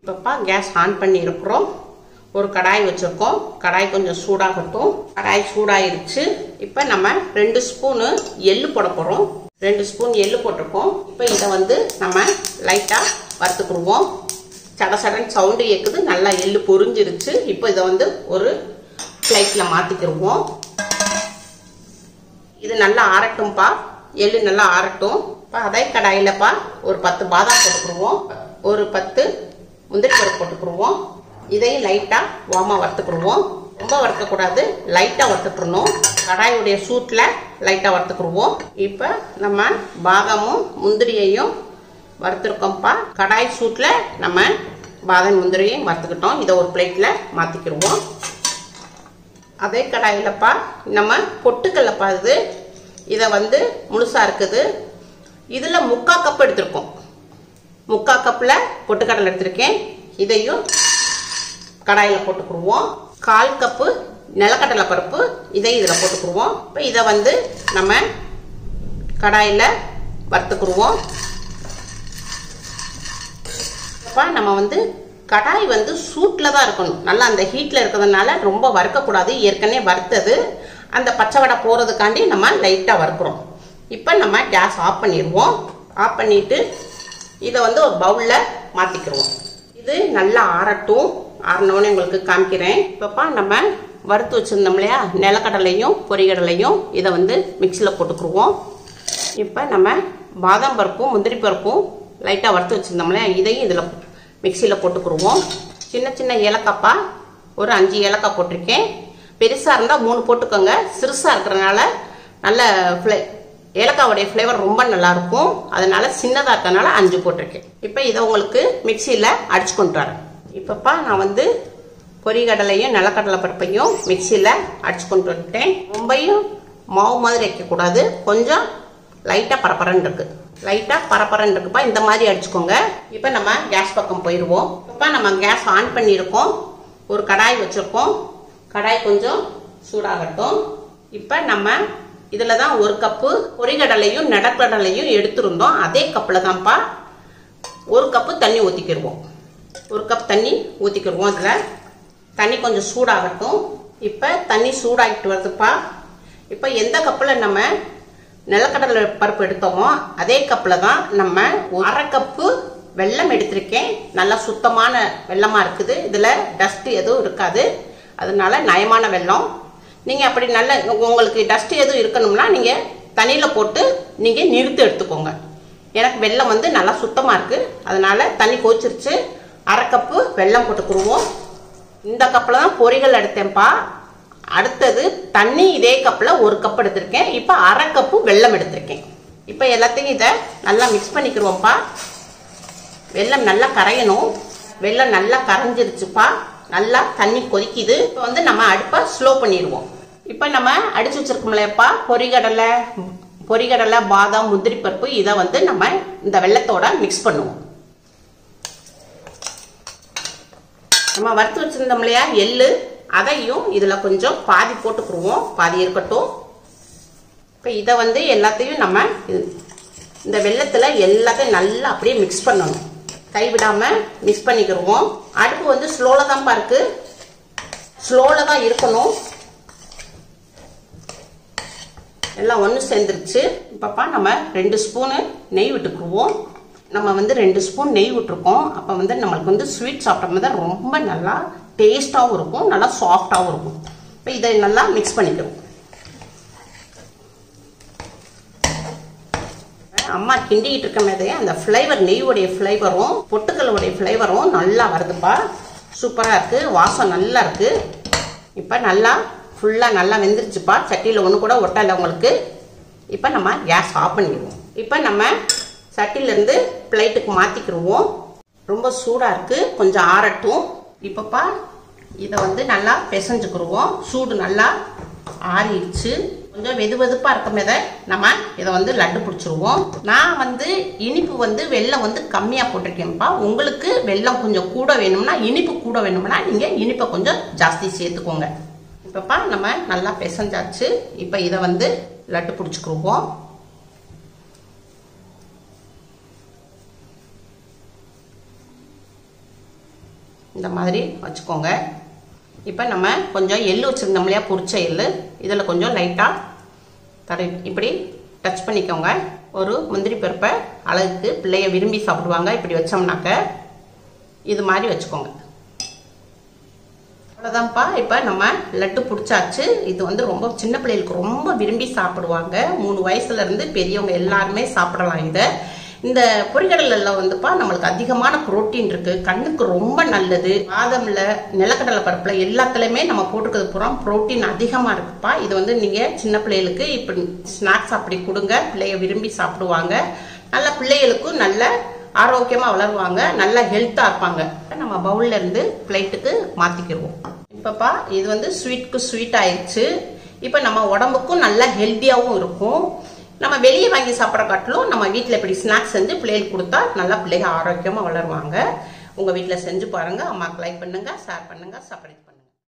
இப்போப்பா case on பண்ணியிருக்கிறோம் ஒரு கடாய் வச்சுருக்கோம் கடாய் கொஞ்சம் சூடாகட்டும் கடாய் சூடாயிருச்சு இப்போ நம்ம ரெண்டு ஸ்பூனு எள்ளு போட போகிறோம் ரெண்டு ஸ்பூன் எள்ளு போட்டிருக்கோம் இப்போ இதை வந்து நம்ம லைட்டாக வறுத்துக்குருவோம் சட சடன் சவுண்டு கேட்குது நல்லா எள்ளு பொரிஞ்சிருச்சு இப்போ இதை வந்து ஒரு பிளேட்டில் மாற்றிக்கிருவோம் இது நல்லா ஆறட்டும்ப்பா எள்ளு நல்லா ஆறட்டும் இப்போ அதே கடாயிலப்பா ஒரு பத்து பாதாம் போட்டுக்குருவோம் ஒரு பத்து முந்திரி பருப்பு போட்டுக்குருவோம் இதையும் லைட்டாக வாமா வறுத்துக்குருவோம் ரொம்ப வறுக்கக்கூடாது லைட்டாக வறுத்துட்டுருணும் கடாயுடைய சூட்டில் லைட்டாக வறுத்துக்குருவோம் இப்போ நம்ம பாதாமும் முந்திரியையும் வறுத்துருக்கோம்ப்பா கடாய் சூட்டில் நம்ம பாதாம் முந்திரியையும் வறுத்துக்கிட்டோம் இதை ஒரு பிளேட்டில் மாற்றிக்கிடுவோம் அதே கடாயிலப்பா நம்ம பொட்டுக்கல்லப்பா இது இதை வந்து முழுசாக இருக்குது இதில் முக்கா கப் எடுத்திருக்கோம் முக்கா கப்பில் பொட்டுக்கடலை எடுத்திருக்கேன் இதையும் கடாயில் போட்டுக்குருவோம் கால் கப்பு நிலக்கடலை பருப்பு இதை இதில் போட்டுக்குருவோம் இப்போ இதை வந்து நம்ம கடாயில் வறுத்துக்குருவோம் இப்போ நம்ம வந்து கடாய் வந்து சூட்டில் தான் இருக்கணும் நல்லா அந்த ஹீட்டில் இருக்கிறதுனால ரொம்ப வறுக்கக்கூடாது ஏற்கனவே வறுத்தது அந்த பச்சை வடை போகிறதுக்காண்டி நம்ம லைட்டாக வறுக்கிறோம் இப்போ நம்ம கேஸ் ஆஃப் பண்ணிடுவோம் ஆஃப் பண்ணிவிட்டு இதை வந்து ஒரு பவுலில் மாற்றிக்கிடுவோம் இது நல்லா ஆறட்டும் ஆறினோடனே உங்களுக்கு காமிக்கிறேன் இப்போப்பா நம்ம வறுத்து வச்சுருந்தோம் இல்லையா நிலக்கடலையும் பொரிகடலையும் இதை வந்து மிக்சியில் போட்டுக்குருவோம் இப்போ நம்ம பாதாம் பருப்பும் முந்திரி பருப்பும் லைட்டாக வறுத்து வச்சுருந்தோம் இல்லையா இதையும் இதில் மிக்சியில் போட்டுக்குருவோம் சின்ன சின்ன ஏலக்காப்பா ஒரு அஞ்சு ஏலக்காய் போட்டிருக்கேன் பெருசாக இருந்தால் மூணு போட்டுக்கோங்க சிறுசாக இருக்கிறனால நல்ல ஃப்ளே ஏலக்காவுடைய ஃப்ளேவர் ரொம்ப நல்லாயிருக்கும் அதனால சின்னதாக இருக்கிறனால அஞ்சு போட்டிருக்கேன் இப்போ இதை உங்களுக்கு மிக்சியில் அடிச்சு கொண்டு வரேன் இப்போப்பா நான் வந்து பொரிகடலையும் நிலக்கடலை பருப்பையும் மிக்சியில் அடிச்சு கொண்டு வந்துட்டேன் ரொம்பையும் மாவு மாதிரி வைக்கக்கூடாது கொஞ்சம் லைட்டாக பரப்பரன்னு இருக்கு லைட்டாக பரப்பரன்னு இருக்குப்பா இந்த மாதிரி அடிச்சுக்கோங்க இப்போ நம்ம கேஸ் பக்கம் போயிடுவோம் இப்போ நம்ம கேஸ் ஆன் பண்ணியிருக்கோம் ஒரு கடாய் வச்சுருக்கோம் கடாய் கொஞ்சம் சூடாகட்டும் இப்போ நம்ம இதில் தான் ஒரு கப்பு பொரிகடலையும் நடக்கடலையும் எடுத்திருந்தோம் அதே கப்பில் தான்ப்பா ஒரு கப்பு தண்ணி ஊற்றிக்கிடுவோம் ஒரு கப் தண்ணி ஊற்றிக்கிடுவோம் அதில் தண்ணி கொஞ்சம் சூடாகட்டும் இப்போ தண்ணி சூடாகிட்டு வருதுப்பா இப்போ எந்த கப்பில் நம்ம நிலக்கடலை பருப்பு எடுத்தோமோ அதே கப்பில் தான் நம்ம அரை கப்பு வெல்லம் எடுத்திருக்கேன் நல்லா சுத்தமான வெள்ளமாக இருக்குது இதில் டஸ்ட் எதுவும் இருக்காது அதனால நயமான வெல்லம் நீங்கள் அப்படி நல்ல உங்களுக்கு டஸ்ட் எதுவும் இருக்கணும்னா நீங்கள் தண்ணியில் போட்டு நீங்கள் நிறுத்து எடுத்துக்கோங்க எனக்கு வெல்லம் வந்து நல்லா சுத்தமாக இருக்குது அதனால தண்ணி கொதிச்சிருச்சு அரை கப்பு வெல்லம் போட்டுக்குருவோம் இந்த கப்பில் தான் பொரிகள் எடுத்தேன்ப்பா அடுத்தது தண்ணி இதே கப்பில் ஒரு கப் எடுத்திருக்கேன் இப்போ அரை கப்பு வெல்லம் எடுத்திருக்கேன் இப்போ எல்லாத்தையும் இதை நல்லா மிக்ஸ் பண்ணிக்கிருவோம்ப்பா வெல்லம் நல்லா கரையணும் வெல்லம் நல்லா கரைஞ்சிருச்சுப்பா நல்லா தண்ணி கொதிக்குது இப்போ வந்து நம்ம அடுப்பை ஸ்லோ பண்ணிடுவோம் இப்போ நம்ம அடிச்சு வச்சிருக்கோம்லையப்பா பொரிகடலை பொரிகடலை பாதாம் முந்திரி பருப்பு இதை வந்து நம்ம இந்த வெள்ளத்தோட மிக்ஸ் பண்ணுவோம் நம்ம வறுத்து வச்சிருந்தோம் இல்லையா எள்ளு அதையும் இதில் கொஞ்சம் பாதி போட்டுக்குருவோம் பாதி இருக்கட்டும் இப்போ இதை வந்து எல்லாத்தையும் நம்ம இந்த வெள்ளத்தில் எல்லாத்தையும் நல்லா அப்படியே மிக்ஸ் பண்ணணும் கைவிடாமல் மிக்ஸ் பண்ணிக்கிடுவோம் அடுப்பு வந்து ஸ்லோவில் தான்ப்பா இருக்கு ஸ்லோவில் தான் இருக்கணும் எல்லாம் ஒன்று சேர்ந்துருச்சு இப்போப்பா நம்ம ரெண்டு ஸ்பூனு நெய் விட்டுக்குருவோம் நம்ம வந்து ரெண்டு ஸ்பூன் நெய் விட்டுருக்கோம் அப்போ வந்து நம்மளுக்கு வந்து ஸ்வீட் சாப்பிட்ட மாதிரி ரொம்ப நல்லா டேஸ்ட்டாகவும் இருக்கும் நல்லா சாஃப்டாகவும் இருக்கும் இப்போ இதை நல்லா மிக்ஸ் பண்ணிக்கிறோம் அம்மா கிண்டிக்கிட்டு இருக்க போதே அந்த ஃப்ளேவர் நெய்யுடைய ஃப்ளேவரும் பொட்டுக்கல்லுடைய ஃப்ளேவரும் நல்லா வருதுப்பா சூப்பராக இருக்குது வாசம் நல்லா இருக்குது இப்போ நல்லா ஃபுல்லாக நல்லா வெந்துருச்சுப்பா சட்டியில் ஒன்று கூட ஒட்டலை உங்களுக்கு இப்போ நம்ம கேஸ் ஆஃப் பண்ணிடுவோம் இப்போ நம்ம சட்டிலேருந்து பிளேட்டுக்கு மாற்றிக்கிடுவோம் ரொம்ப சூடாக இருக்குது கொஞ்சம் ஆறட்டும் இப்போப்பா இதை வந்து நல்லா பிசைஞ்சுக்கிடுவோம் சூடு நல்லா ஆறிடுச்சு கொஞ்சம் வெது வெதுப்பாக இருக்கமே நம்ம இதை வந்து லட்டு பிடிச்சிருவோம் நான் வந்து இனிப்பு வந்து வெல்லம் வந்து கம்மியாக போட்டிருக்கேன்ப்பா உங்களுக்கு வெல்லம் கொஞ்சம் கூட வேணும்னா இனிப்பு கூட வேணும்னா நீங்கள் இனிப்பை கொஞ்சம் ஜாஸ்தி சேர்த்துக்கோங்க இப்போப்பா நம்ம நல்லா பிசைஞ்சாச்சு இப்போ இதை வந்து லட்டு பிடிச்சிக்கிருவோம் இந்த மாதிரி வச்சுக்கோங்க இப்போ நம்ம கொஞ்சம் எள்ளு வச்சுருந்தோம் இல்லையா பொரிச்ச எள்ளு இதில் கொஞ்சம் லைட்டாக தடை இப்படி டச் பண்ணிக்கோங்க ஒரு முந்திரி பருப்பை அழகுக்கு பிள்ளைய விரும்பி சாப்பிடுவாங்க இப்படி வச்சோம்னாக்க இது மாதிரி வச்சுக்கோங்க அவ்வளோதான்ப்பா இப்போ நம்ம லட்டு பிடிச்சாச்சு இது வந்து ரொம்ப சின்ன பிள்ளைகளுக்கு ரொம்ப விரும்பி சாப்பிடுவாங்க மூணு வயசுல இருந்து பெரியவங்க எல்லாருமே சாப்பிடலாம் இதை இந்த பொரிகடலில் வந்துப்பா நம்மளுக்கு அதிகமான புரோட்டீன் இருக்கு கண்ணுக்கு ரொம்ப நல்லது பாதம்ல நிலக்கடலை பருப்புல எல்லாத்துலயுமே நம்ம போட்டுக்கிறது பூரா புரோட்டீன் அதிகமா இருக்குப்பா இது வந்து நீங்க சின்ன பிள்ளைகளுக்கு இப்படி ஸ்நாக்ஸ் அப்படி கொடுங்க பிள்ளைய விரும்பி சாப்பிடுவாங்க நல்ல பிள்ளைகளுக்கும் நல்ல ஆரோக்கியமா வளருவாங்க நல்ல ஹெல்த்தா இருப்பாங்க நம்ம பவுல்ல இருந்து பிளேட்டுக்கு மாத்திக்கிடுவோம் இப்பப்பா இது வந்து ஸ்வீட்க்கு ஸ்வீட் ஆயிடுச்சு இப்போ நம்ம உடம்புக்கும் நல்ல ஹெல்த்தியாகவும் இருக்கும் நம்ம வெளியே வாங்கி சாப்பிட்ற காட்டிலும் நம்ம வீட்டில் இப்படி ஸ்நாக்ஸ் செஞ்சு பிள்ளைகளுக்கு கொடுத்தா நல்லா பிள்ளைங்க ஆரோக்கியமாக வளருவாங்க உங்கள் வீட்டில் செஞ்சு பாருங்கள் அம்மாவுக்கு லைக் பண்ணுங்கள் ஷேர் பண்ணுங்கள் சப்ஸ்கிரைப் பண்ணுங்கள்